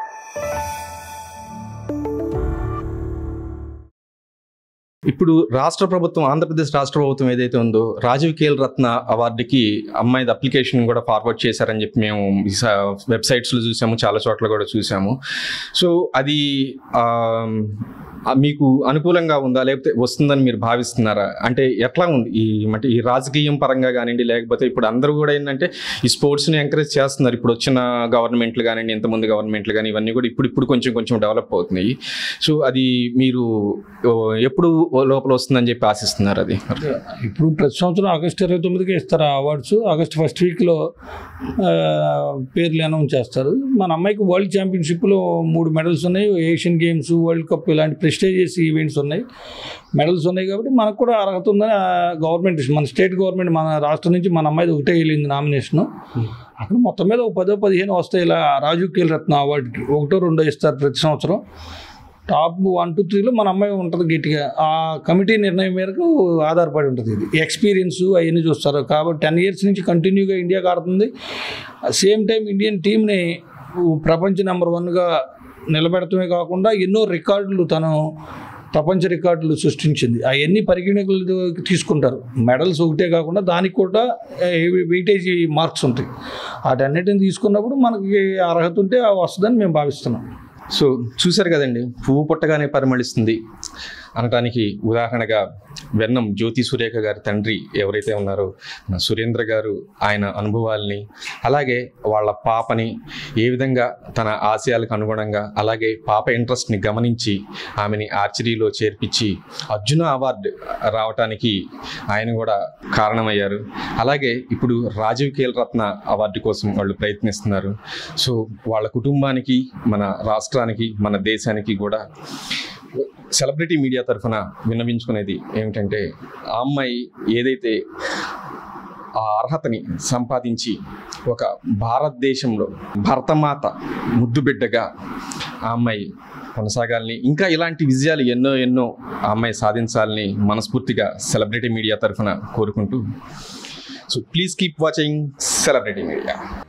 ఇప్పుడు రాష్ట్ర ప్రభుత్వం ఆంధ్రప్రదేశ్ రాష్ట్ర ప్రభుత్వం ఏదైతే ఉందో రాజీవ్ ఖేల్ రత్న అవార్డుకి అమ్మాయిది అప్లికేషన్ కూడా ఫార్వర్డ్ చేశారని చెప్పి మేము ఈ స- వెబ్సైట్స్లో చూసాము చాలా చోట్ల కూడా చూసాము సో అది ఆ, ఆ, మీకు అనుకూలంగా ఉందా లేకపోతే వస్తుందని మీరు భావిస్తున్నారా అంటే ఎట్లా ఉంది ఈ అంటే ఈ రాజకీయం పరంగా కానివ్వండి లేకపోతే ఇప్పుడు అందరూ కూడా ఏంటంటే ఈ స్పోర్ట్స్ని ఎంకరేజ్ చేస్తున్నారు ఇప్పుడు వచ్చిన గవర్నమెంట్లు కానివ్వండి ఇంతమంది గవర్నమెంట్లు కానీ ఇవన్నీ కూడా ఇప్పుడు ఇప్పుడు కొంచెం కొంచెం డెవలప్ అవుతున్నాయి సో అది మీరు ఓ, ఎప్పుడు ఓ లోపల వస్తుందని చెప్పి ఆశిస్తున్నారు అది ఇప్పుడు ప్రతి సంవత్సరం ఆగస్టు ఇరవై తొమ్మిదికి ఇస్తారు ఆ అవార్డ్స్ ఆగస్ట్ ఫస్ట్ వీక్లో పేర్లు అనౌన్స్ చేస్తారు మన అమ్మాయికి వరల్డ్ ఛాంపియన్షిప్లో మూడు మెడల్స్ ఉన్నాయి ఏషియన్ గేమ్స్ వరల్డ్ కప్ ఇలాంటి ప్రెస్టేజియస్ ఈవెంట్స్ ఉన్నాయి మెడల్స్ ఉన్నాయి కాబట్టి మనకు కూడా అర్హత ఉందని గవర్నమెంట్ మన స్టేట్ గవర్నమెంట్ మన రాష్ట్రం నుంచి మన అమ్మాయిది ఒకటే వెళ్ళింది నామినేషన్ అక్కడ మొత్తం మీద ఒక పదో పదిహేను వస్తాయి ఇలా రాజు కేల్ రత్న అవార్డుకి ఒకటో రెండో ఇస్తారు ప్రతి సంవత్సరం టాప్ వన్ టూ త్రీలో మన అమ్మాయి ఉంటుంది గట్టిగా ఆ కమిటీ నిర్ణయం మేరకు ఆధారపడి ఉంటుంది ఇది ఎక్స్పీరియన్స్ అవన్నీ చూస్తారు కాబట్టి టెన్ ఇయర్స్ నుంచి కంటిన్యూగా ఇండియాకి ఆడుతుంది సేమ్ టైం ఇండియన్ టీంని ప్రపంచ నెంబర్ వన్గా నిలబెడటమే కాకుండా ఎన్నో రికార్డులు తను ప్రపంచ రికార్డులు సృష్టించింది అవన్నీ పరిగణకులు తీసుకుంటారు మెడల్స్ ఒకటే కాకుండా దానికి కూడా వెయిటేజ్ మార్క్స్ ఉంటాయి వాటన్నిటిని తీసుకున్నప్పుడు మనకి అర్హత ఉంటే వస్తుందని మేము భావిస్తున్నాం సో చూశారు కదండి పువ్వు పుట్టగానే పరిమళిస్తుంది అనటానికి ఉదాహరణగా వెన్నం జ్యోతి సురేఖ గారి తండ్రి ఎవరైతే ఉన్నారో మన సురేంద్ర గారు ఆయన అనుభవాల్ని అలాగే వాళ్ళ పాపని ఏ విధంగా తన ఆశయాలకు అనుగుణంగా అలాగే పాప ఇంట్రెస్ట్ని గమనించి ఆమెని ఆర్చరీలో చేర్పించి అర్జున అవార్డు రావటానికి ఆయన కూడా కారణమయ్యారు అలాగే ఇప్పుడు రాజీవ్ ఖేల్ రత్న అవార్డు కోసం వాళ్ళు ప్రయత్నిస్తున్నారు సో వాళ్ళ కుటుంబానికి మన రాష్ట్రానికి మన దేశానికి కూడా సెలబ్రిటీ మీడియా తరఫున విన్నవించుకునేది ఏమిటంటే ఆ అమ్మాయి ఏదైతే ఆ అర్హతని సంపాదించి ఒక భారతదేశంలో భరతమాత ముద్దు బిడ్డగా ఆ అమ్మాయి కొనసాగాలని ఇంకా ఇలాంటి విజయాలు ఎన్నో ఎన్నో ఆ అమ్మాయి సాధించాలని మనస్ఫూర్తిగా సెలబ్రిటీ మీడియా తరఫున కోరుకుంటూ so please keep watching celebrity media